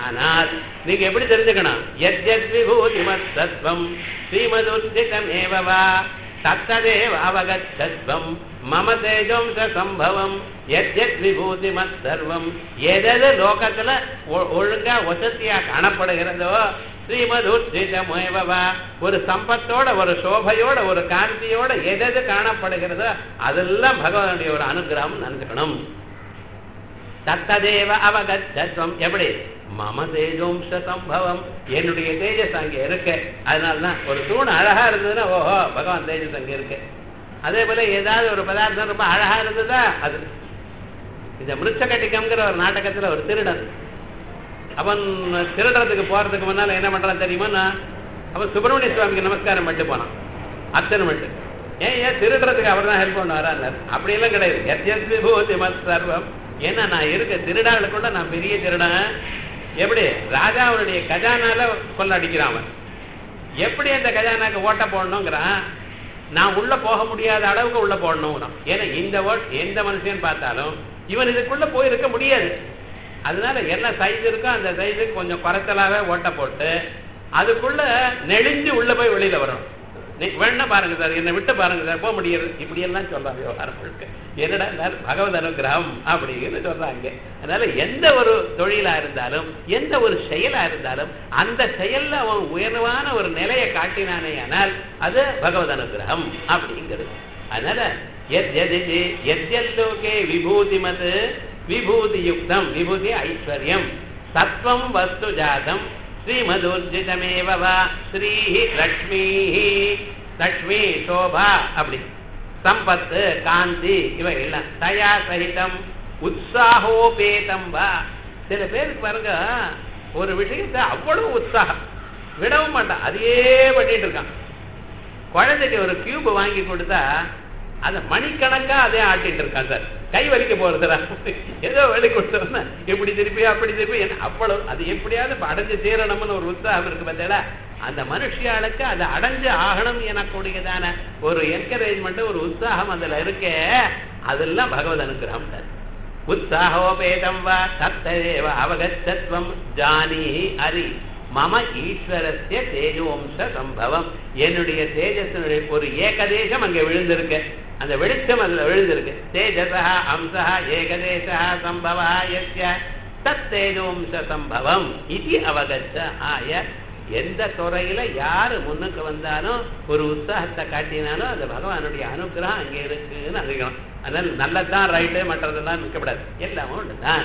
ஆனால் நீங்க எப்படி தெரிஞ்சுக்கணும் எத் எத் விபூதிமத் தத்வம் ஸ்ரீமதுர்ஜிதமேவவா தத்ததேவ அவகச்சத்வம் மம தேஜோம்ச சம்பவம் எத் எத் விபூதிமத் சர்வம் எதது லோகத்துல ஒ- ஒழுங்கா வசதியா காணப்படுகிறதோ ஸ்ரீமதுர்ஜிதமேவவா ஒரு சம்பத்தோட ஒரு சோபையோட ஒரு காந்தியோட எதது காணப்படுகிறதோ அதெல்லாம் பகவானுடைய ஒரு அனுகிரகம் நினைச்சுக்கணும் தத்ததேவ அவகச்சத்வம் எப்படி மம தேஜோம்ச சம்பவம் என்னுடைய தேஜஸ் அங்கே இருக்கு அதனாலதான் ஒரு தூண் அழகா இருந்ததுன்னா ஓஹோ பகவான் தேஜஸ் அங்கே இருக்கு அதே போல ஏதாவது ஒரு பதார்த்தம் ரொம்ப அழகா இருந்ததா அது இந்த மிருச்சகட்டிக்கம்ங்கிற ஒரு நாடகத்துல ஒரு திருடன் அவன் திருடுறதுக்கு போறதுக்கு முன்னால என்ன பண்றான் தெரியுமா அவன் சுப்பிரமணிய சுவாமிக்கு நமஸ்காரம் பண்ணிட்டு போனான் அர்ச்சனை பண்ணிட்டு ஏன் ஏன் திருடுறதுக்கு அவர் தான் ஹெல்ப் பண்ண வரான்னார் அப்படியெல்லாம் கிடையாது எத்யத் விபூதி மத் சர்வம் ஏன்னா நான் இருக்க திருடாளுக்குள்ள நான் பெரிய திருடன் எப்படி ராஜாவுடைய கஜானால கொள்ளடிக்கிறான் அவன் எப்படி அந்த கஜானாக்கு ஓட்ட போடணுங்கிறான் நான் உள்ள போக முடியாத அளவுக்கு உள்ள போடணுங்கிறான் ஏன்னா இந்த ஓட் எந்த மனுஷன் பார்த்தாலும் இவன் இதுக்குள்ள போயிருக்க முடியாது அதனால என்ன சைஸ் இருக்கோ அந்த சைஸுக்கு கொஞ்சம் குறைச்சலாவே ஓட்ட போட்டு அதுக்குள்ள நெளிஞ்சு உள்ள போய் வெளியில வரணும் நீ வேணா பாருங்க சார் என்னை விட்டு பாருங்க சார் போக முடியாது இப்படி எல்லாம் சொல்றாங்க விவகாரம் முழுக்க என்னடா எல்லாரும் பகவத் அனுகிரகம் அப்படின்னு சொல்றாங்க அதனால எந்த ஒரு தொழிலா இருந்தாலும் எந்த ஒரு செயலா இருந்தாலும் அந்த செயல்ல அவன் உயர்வான ஒரு நிலையை காட்டினானே ஆனால் அது பகவத் அனுகிரகம் அப்படிங்கிறது அதனால எத் எதி எத்யல்லோகே விபூதிமத் விபூதி யுக்தம் விபூதி ஐஸ்வர்யம் சத்வம் வஸ்து ஜாதம் ஸ்ரீமதுர்ஜிதமேவ வா ஸ்ரீ லக்ஷ்மீ லக்ஷ்மி சோபா அப்படி சம்பத்து காந்தி இவைகள்லாம் தயா சகிதம் உற்சாகோபேதம் வா சில பேருக்கு பாருங்க ஒரு விஷயத்தை அவ்வளவு உற்சாகம் விடவும் மாட்டான் அதையே பண்ணிட்டு இருக்கான் குழந்தைக்கு ஒரு கியூப் வாங்கி கொடுத்தா அந்த மணிக்கணக்கா அதே ஆட்டிட்டு இருக்கான் சார் கை வலிக்க போறதுடா ஏதோ வெளி கொடுத்தோம்னா இப்படி திருப்பி அப்படி திருப்பி என்ன அவ்வளவு அது எப்படியாவது இப்ப அடைஞ்சு தீரணும்னு ஒரு உற்சாகம் இருக்கு பார்த்தீங்களா அந்த மனுஷியாளுக்கு அதை அடைஞ்சு ஆகணும் எனக்கூடியதான ஒரு என்கரேஜ்மெண்ட் ஒரு உற்சாகம் அதுல இருக்கே அதெல்லாம் பகவத் அனுகிரகம் சார் உற்சாகோபேதம் வா தத்தேவ அவகச்சத்வம் ஜானி அரி மம ஈஸ்வரஸ்ய தேஜோம்ச சம்பவம் என்னுடைய தேஜஸனுடைய ஒரு ஏகதேசம் அங்க விழுந்திருக்கு அந்த வெளிச்சம் அதுல விழுந்திருக்கு தேஜசா அம்சா ஏகதேசா சம்பவா யஸ்ய தத் தேஜோம்ச சம்பவம் இது அவகச்ச ஆய எந்த துறையில யாரு முன்னுக்கு வந்தாலும் ஒரு உற்சாகத்தை காட்டினாலும் அந்த பகவானுடைய அனுகிரகம் அங்கே இருக்குன்னு அறிக்கணும் அதனால நல்லதான் ரைட்டு மற்றதெல்லாம் நிற்கப்படாது எல்லாமும் ஒன்றுதான்